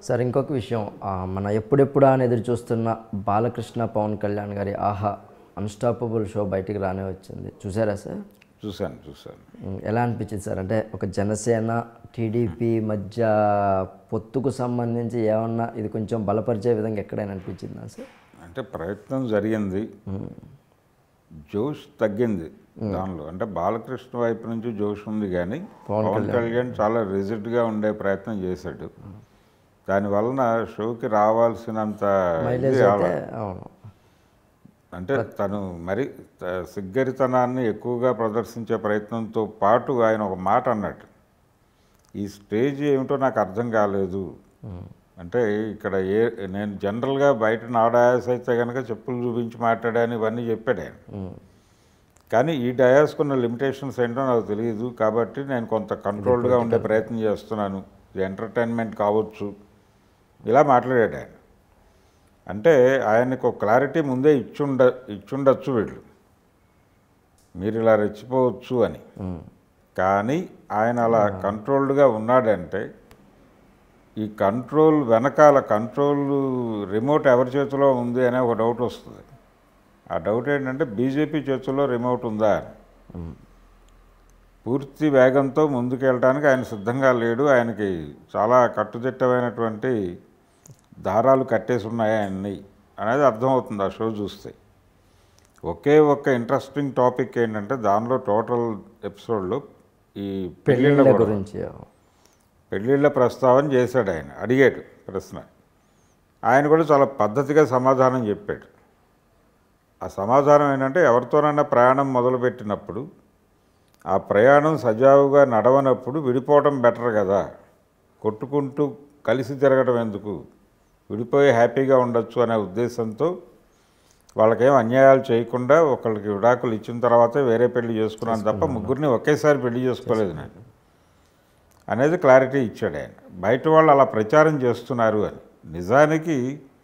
Sir ఇంకొక విషయం ఆ, మన ఎప్పుడెప్పుడా అని ఎదురు చూస్తున్న బాలకృష్ణ పవన్ కళ్యాణ్ గారి ఆహా అన్స్టాపబుల్ షో బయటికి రానే వచ్చింది చూసారా సార్ చూశాను చూశాను ఉమ్, ఎలా అనిపించింది సార్ అంటే ఒక జనసేన టీడీపీ మధ్య పొత్తుకు సంబంధించి ఏమన్నా ఇది కొంచెం బలపరిచే విధంగా ఎక్కడైనా అనిపించిందా సార్ అంటే ప్రయత్నం జరిగింది జోష్ తగ్గింది దానిలో అంటే బాలకృష్ణ వైపు నుంచి జోష్ ఉంది కానీ పవన్ కళ్యాణ్ చాలా రిజిడ్గా ఉండే ప్రయత్నం చేశాడు దాని వలన షోకి రావాల్సినంత మైలేజ్ ఇది అయితే రాలే. అవును అంటే తను మరి త- సిగ్గరితనాన్ని ఎక్కువగా ప్రదర్శించే ప్రయత్నంతో పాటు ఆయన ఒక మాట అన్నట్టు ఈ స్టేజ్ ఏమిటో నాకు అర్థం కాలేదు అంటే ఇక్కడ ఏ నేను జనరల్గా బయట నా డయాస్ అయితే కనుక చెప్పులు చూపించి మాట్లాడాను ఇవన్నీ చెప్పాడు ఆయన ఉమ్, కానీ ఈ డయాస్కున్న లిమిటేషన్స్ ఏంటో నాకు తెలియదు కాబట్టి నేను కొంత కంట్రోల్డ్గా ఉండే ప్రయత్నం చేస్తున్నాను ఇది ఎంటర్టైన్మెంట్ కావచ్చు ఇలా మాట్లాడాడు ఆయన అంటే ఆయనకు ఒక క్లారిటీ ముందే ఇచ్చుండ ఇచ్చుండొచ్చు వీళ్ళు మీరు ఇలా రెచ్చిపోవచ్చు అని ఉమ్, కానీ ఆయన అలా కంట్రోల్డ్గా ఉన్నాడంటే ఈ కంట్రోల్ వెనకాల కంట్రోల్ రిమోట్ ఎవరి చేతిలో ఉంది అనే ఒక డౌట్ వస్తుంది ఆ డౌట్ ఏంటంటే బీజేపీ చేతుల్లో రిమోట్ ఉందా అని పూర్తి వేగంతో ముందుకెళ్ళడానికి ఆయన సిద్ధంగా లేడు ఆయనకి చాలా కట్టుదిట్టమైనటువంటి దారాలు కట్టేసి ఉన్నాయి ఆయన్ని అనేది అర్థమవుతుంది ఆ షో చూస్తే ఒకే ఒక్క ఇంట్రెస్టింగ్ టాపిక్ ఏంటంటే దానిలో టోటల్ ఎపిసోడ్లో ఈ పెళ్ళిళ్ళ పెళ్ళిళ్ళ గొడవ. గురించి పెళ్ళిళ్ళ ప్రస్తావన చేశాడు ఆయన అడిగాడు ప్రశ్న ఆయన కూడా చాలా పద్ధతిగా సమాధానం చెప్పాడు ఆ సమాధానం ఏంటంటే ఎవరితోనైనా ప్రయాణం మొదలుపెట్టినప్పుడు ఆ ప్రయాణం సజావుగా నడవనప్పుడు విడిపోవడం బెటర్ కదా కొట్టుకుంటూ కలిసి తిరగడం ఎందుకు విడిపోయి హ్యాపీగా ఉండొచ్చు అనే ఉద్దేశంతో వాళ్ళకేం అన్యాయాలు చేయకుండా ఒకళ్ళకి విడాకులు ఇచ్చిన తర్వాతే వేరే పెళ్లి చేసుకున్నాను తప్ప ముగ్గురిని ఒకేసారి పెళ్లి చేసుకోలేదు నేను అనేది క్లారిటీ ఇచ్చాడు ఆయన బయట వాళ్ళు అలా ప్రచారం చేస్తున్నారు అని నిజానికి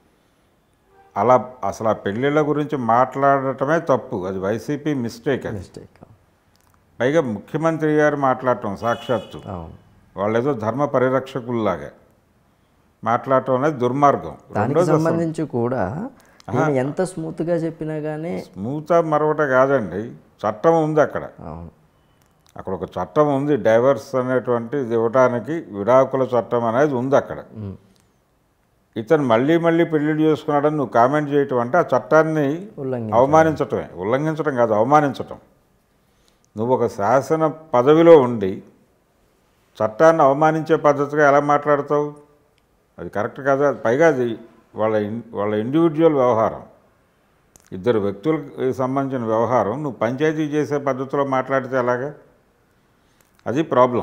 అలా అసలు ఆ పెళ్ళిళ్ళ గురించి మాట్లాడటమే తప్పు అది వైసీపీ మిస్టేక్ అది మిస్టేక్ పైగా ముఖ్యమంత్రి గారు మాట్లాడటం సాక్షాత్తు అవును వాళ్ళేదో ధర్మ పరిరక్షకుల్లాగా మాట్లాడటం అనేది దుర్మార్గం దానికి రెండోది అసలు సంబంధించి కూడా ఈయన ఎంత స్మూత్గా చెప్పినా కానీ స్మూత మరొకటి కాదండి చట్టం ఉంది అక్కడ అవును అక్కడ ఒక చట్టం ఉంది డైవర్స్ అనేటువంటి ఇది ఇవ్వడానికి విడాకుల చట్టం అనేది ఉంది అక్కడ ఉమ్, ఇతను మళ్ళీ మళ్ళీ పెళ్లిళ్ళు చేసుకున్నాడని నువ్వు కామెంట్ చేయటం అంటే ఆ చట్టాన్ని ఉల్లంఘించారు. అవమానించటమే ఉల్లంఘించడం కాదు అవమానించటం నువ్వు ఒక శాసన పదవిలో ఉండి చట్టాన్ని అవమానించే పద్ధతిగా ఎలా మాట్లాడతావు అది కరెక్ట్ కాదు అది పైగా అది వాళ్ళ ఇన్ వాళ్ళ ఇండివిజువల్ వ్యవహారం ఇద్దరు వ్యక్తులకు సంబంధించిన వ్యవహారం నువ్వు పంచాయతీ చేసే పద్ధతిలో మాట్లాడితే ఎలాగా అది ప్రాబ్లం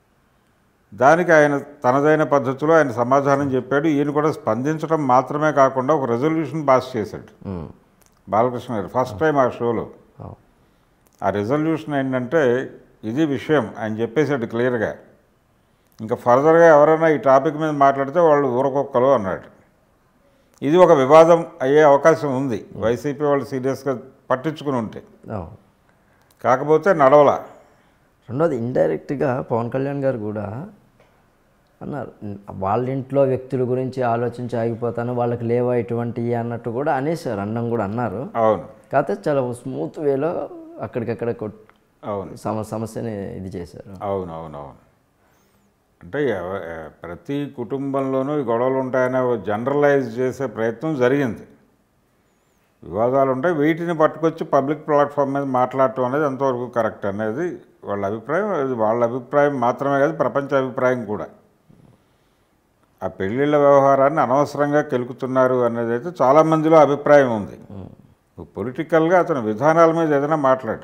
దానికి ఆయన తనదైన పద్ధతిలో ఆయన సమాధానం చెప్పాడు ఈయన కూడా స్పందించడం మాత్రమే కాకుండా ఒక రెజల్యూషన్ పాస్ చేశాడు ఉమ్, బాలకృష్ణ గారు ఫస్ట్ టైం ఆ షోలో అవును ఆ రెజల్యూషన్ ఏంటంటే ఇది విషయం ఆయన చెప్పేశాడు క్లియర్గా ఇంకా ఫర్దర్గా ఎవరైనా ఈ టాపిక్ మీద మాట్లాడితే వాళ్ళు ఊరకొక్కలు అన్నాడు ఇది ఒక వివాదం అయ్యే అవకాశం ఉంది వైసీపీ వాళ్ళు సీరియస్గా పట్టించుకుని ఉంటే అవును కాకపోతే నడవల రెండోది ఇండైరెక్ట్గా పవన్ కళ్యాణ్ గారు కూడా అన్నారు వాళ్ళ ఇంట్లో వ్యక్తుల గురించి ఆలోచించి ఆగిపోతాను వాళ్ళకి లేవా ఇటువంటివి అన్నట్టు కూడా అనేసారు అన్నం కూడా అన్నారు అవును కాకపోతే చాలా స్మూత్ వేలో అక్కడికక్కడ కొట్- అవును సమ సమస్యని ఇది చేశారు అవును అవును అవును అంటే ఎవ- ఎ- ప్రతి కుటుంబంలోనూ ఈ గొడవలు ఉంటాయనే జనరలైజ్ చేసే ప్రయత్నం జరిగింది వివాదాలు ఉంటాయి వీటిని పట్టుకొచ్చి పబ్లిక్ ప్లాట్ఫామ్ మీద మాట్లాడటం అనేది ఎంతవరకు కరెక్ట్ అనేది వాళ్ళ అభిప్రాయం అది వాళ్ళ అభిప్రాయం మాత్రమే కాదు ప్రపంచ అభిప్రాయం కూడా ఆ పెళ్ళిళ్ళ వ్యవహారాన్ని అనవసరంగా కెలుకుతున్నారు అనేది అయితే చాలామందిలో అభిప్రాయం ఉంది పొలిటికల్గా అతని విధానాల మీద ఏదైనా మాట్లాడు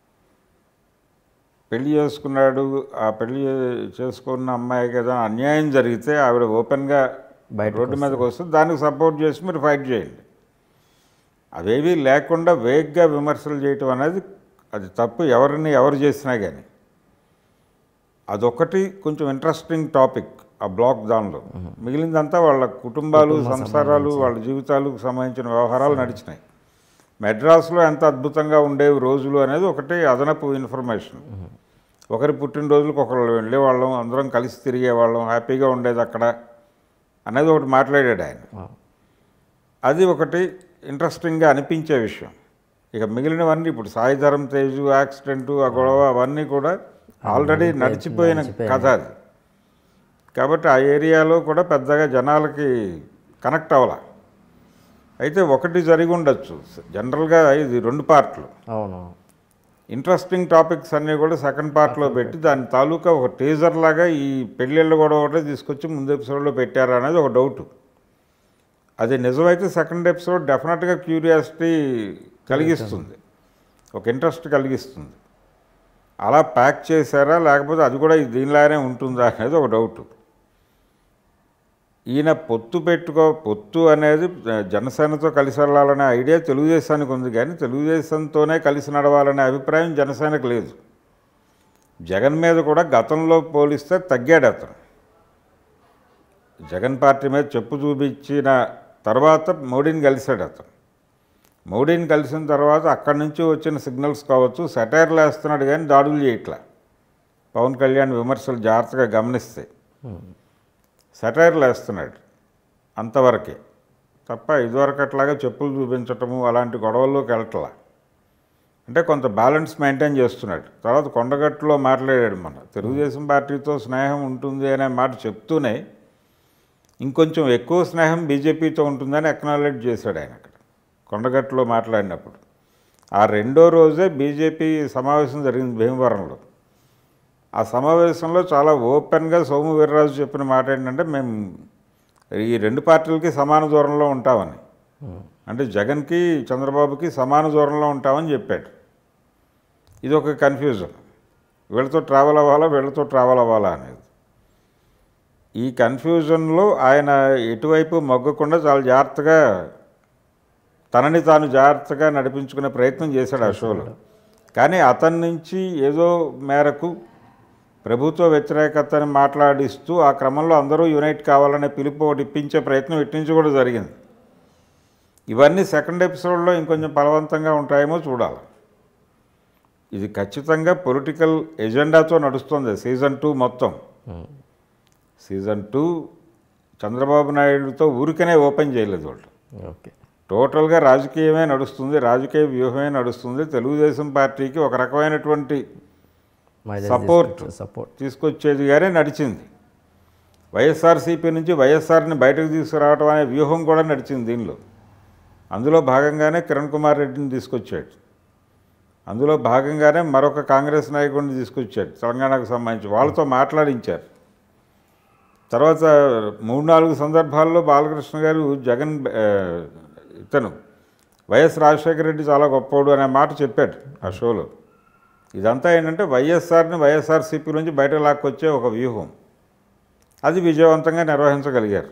పెళ్లి చేసుకున్నాడు ఆ పెళ్లి చేసుకున్న అమ్మాయికి ఏదైనా అన్యాయం జరిగితే ఆవిడ ఓపెన్గా బయటకు రోడ్డు మీదకి వస్తే దానికి సపోర్ట్ చేసి మీరు ఫైట్ చేయండి అవేవి లేకుండా వేగ్గా విమర్శలు చేయటం అనేది అది తప్పు ఎవరిని ఎవరు చేసినా కానీ అదొకటి కొంచెం ఇంట్రెస్టింగ్ టాపిక్ ఆ బ్లాక్ దానిలో మిగిలిందంతా వాళ్ళ కుటుంబాలు సంసారాలు వాళ్ళ జీవితాలకు సంబంధించిన వ్యవహారాలు నడిచినాయి మెడ్రాస్లో ఎంత అద్భుతంగా ఉండేవి రోజులు అనేది ఒకటి అదనపు ఇన్ఫర్మేషన్ ఒకరి పుట్టినరోజులకు ఒకళ్ళు వెళ్ళేవాళ్ళం అందరం కలిసి తిరిగేవాళ్ళం హ్యాపీగా ఉండేది అక్కడ అనేది ఒకటి మాట్లాడాడు ఆయన ఆ, అది ఒకటి ఇంట్రెస్టింగ్గా అనిపించే విషయం ఇక మిగిలినవన్నీ ఇప్పుడు సాయిధరం తేజు యాక్సిడెంటు ఆ గొడవ అవన్నీ కూడా ఆల్రెడీ నడిచిపోయిన కథ అది కాబట్టి ఆ ఏరియాలో కూడా పెద్దగా జనాలకి కనెక్ట్ అవ్వాల అయితే ఒకటి జరిగి ఉండొచ్చు జనరల్గా ఇది రెండు పార్ట్లు అవును ఇంట్రెస్టింగ్ టాపిక్స్ అన్నీ కూడా సెకండ్ పార్ట్లో పెట్టి దాని తాలూకా ఒక టీజర్ లాగా ఈ పెళ్ళిళ్ళు కూడా ఒకటే తీసుకొచ్చి ముందు ఎపిసోడ్లో పెట్టారా అనేది ఒక డౌట్ అది నిజమైతే సెకండ్ ఎపిసోడ్ డెఫినెట్గా క్యూరియాసిటీ కలిగిస్తుంది ఒక ఇంట్రెస్ట్ కలిగిస్తుంది అలా ప్యాక్ చేశారా లేకపోతే అది కూడా దీనిలాగానే ఉంటుందా అనేది ఒక డౌట్ ఈయన పొత్తు పెట్టుకో పొత్తు అనేది జనసేనతో కలిసి వెళ్ళాలనే ఐడియా తెలుగుదేశానికి ఉంది కానీ తెలుగుదేశంతోనే కలిసి నడవాలనే అభిప్రాయం జనసేనకు లేదు జగన్ మీద కూడా గతంలో పోలిస్తే తగ్గాడు అతను జగన్ పార్టీ మీద చెప్పు చూపించిన తర్వాత మోడీని కలిశాడు అతను మోడీని కలిసిన తర్వాత అక్కడి నుంచి వచ్చిన సిగ్నల్స్ కావచ్చు సెటైర్లు వేస్తున్నాడు కానీ దాడులు చేయట్లా పవన్ కళ్యాణ్ విమర్శలు జాగ్రత్తగా గమనిస్తే సెటైర్లు వేస్తున్నాడు అంతవరకే తప్ప ఇదివరకు అట్లాగా చెప్పులు చూపించటము అలాంటి గొడవల్లోకి వెళ్ళట్లా అంటే కొంత బ్యాలెన్స్ మెయింటైన్ చేస్తున్నాడు తర్వాత కొండగట్టులో మాట్లాడాడు మన తెలుగుదేశం పార్టీతో స్నేహం ఉంటుంది అనే మాట చెప్తూనే ఇంకొంచెం ఎక్కువ స్నేహం బీజేపీతో ఉంటుందని అక్నాలెడ్జ్ చేశాడు ఆయన అక్కడ కొండగట్టులో మాట్లాడినప్పుడు ఆ రెండో రోజే బీజేపీ సమావేశం జరిగింది భీమవరంలో ఆ సమావేశంలో చాలా ఓపెన్గా సోము వీర్రాజు చెప్పిన మాట ఏంటంటే మేము ఈ రెండు పార్టీలకి సమాన దూరంలో ఉంటామని అంటే జగన్కి చంద్రబాబుకి సమాన దూరంలో ఉంటామని చెప్పాడు ఇది ఒక కన్ఫ్యూజన్ వీళ్ళతో ట్రావెల్ అవ్వాలా వీళ్ళతో ట్రావెల్ అవ్వాలా అనేది ఈ కన్ఫ్యూజన్లో ఆయన ఎటువైపు మొగ్గకుండా చాలా జాగ్రత్తగా తనని తాను జాగ్రత్తగా నడిపించుకునే ప్రయత్నం చేశాడు ఆ షోలో కానీ అతని నుంచి ఏదో మేరకు ప్రభుత్వ వ్యతిరేకతని మాట్లాడిస్తూ ఆ క్రమంలో అందరూ యునైట్ కావాలనే పిలుపు ఒకటి ఇప్పించే ప్రయత్నం ఇటు నుంచి కూడా జరిగింది ఇవన్నీ సెకండ్ ఎపిసోడ్లో ఇంకొంచెం బలవంతంగా ఉంటాయేమో చూడాలి ఇది ఖచ్చితంగా పొలిటికల్ ఎజెండాతో నడుస్తుంది సీజన్ టూ మొత్తం సీజన్ టూ చంద్రబాబు నాయుడుతో ఊరికనే ఓపెన్ చేయలేదు వాళ్ళు ఓకే టోటల్గా రాజకీయమే నడుస్తుంది రాజకీయ వ్యూహమే నడుస్తుంది తెలుగుదేశం పార్టీకి ఒక రకమైనటువంటి Support. సపోర్ట్ తీసుకొచ్చేదిగానే నడిచింది వైఎస్ఆర్సీపీ నుంచి వైఎస్ఆర్ని బయటకు తీసుకురావడం అనే వ్యూహం కూడా నడిచింది దీనిలో అందులో భాగంగానే కిరణ్ కుమార్ రెడ్డిని తీసుకొచ్చాడు అందులో భాగంగానే మరొక కాంగ్రెస్ నాయకుడిని తీసుకొచ్చాడు తెలంగాణకు సంబంధించి వాళ్ళతో మాట్లాడించారు తర్వాత మూడు నాలుగు సందర్భాల్లో బాలకృష్ణ గారు జగన్ ఆ, ఇతను వైఎస్ రాజశేఖర రెడ్డి చాలా గొప్పోడు అనే మాట చెప్పాడు ఆ షోలో ఇదంతా ఏంటంటే వైఎస్ఆర్ని వైఎస్ఆర్సీపీ నుంచి బయటకు లాక్కొచ్చే ఒక వ్యూహం అది విజయవంతంగా నిర్వహించగలిగారు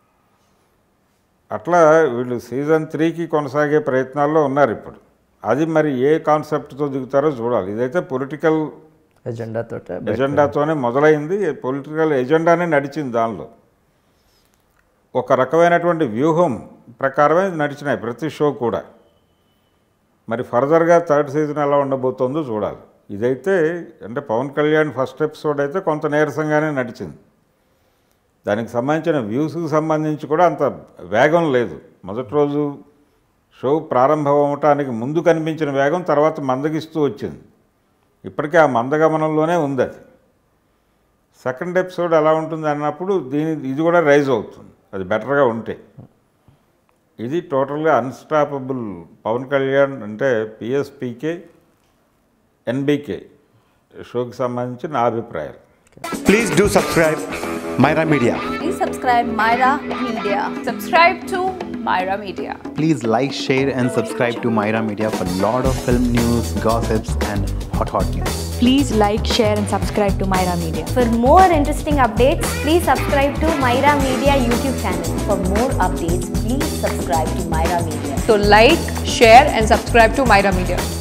అట్లా వీళ్ళు సీజన్ త్రీకి కొనసాగే ప్రయత్నాల్లో ఉన్నారు ఇప్పుడు అది మరి ఏ కాన్సెప్ట్తో దిగుతారో చూడాలి ఇదైతే పొలిటికల్ ఎజెండాతో ఎజెండాతోనే మొదలైంది పొలిటికల్ ఎజెండానే నడిచింది దానిలో ఒక రకమైనటువంటి వ్యూహం ప్రకారమే నడిచినాయి ప్రతి షో కూడా మరి ఫర్దర్గా థర్డ్ సీజన్ ఎలా ఉండబోతోందో చూడాలి ఇదైతే అంటే పవన్ కళ్యాణ్ ఫస్ట్ ఎపిసోడ్ అయితే కొంత నీరసంగానే నడిచింది దానికి సంబంధించిన వ్యూస్కి సంబంధించి కూడా అంత వేగం లేదు మొదటి రోజు షో ప్రారంభం అవటానికి ముందు కనిపించిన వేగం తర్వాత మందగిస్తూ వచ్చింది ఇప్పటికే ఆ మందగమనంలోనే ఉంది అది సెకండ్ ఎపిసోడ్ ఎలా ఉంటుంది అన్నప్పుడు దీని ఇది కూడా రైజ్ అవుతుంది అది బెటర్గా ఉంటే ఇది టోటల్గా అన్స్టాపబుల్ పవన్ కళ్యాణ్ అంటే పిఎస్పీకే ఎన్బీకే షోకి సంబంధించి నా అభిప్రాయాలు Please do subscribe Myra Media. Please subscribe Myra Media. Subscribe to Myra Media. Please like, share, and subscribe to Myra Media for lot of film news, gossips, and hot hot news. Please like, share, and subscribe to Myra Media. For more interesting updates, please subscribe to Myra Media YouTube channel. For more updates, please subscribe to Myra Media. So like, share and subscribe to Myra Media.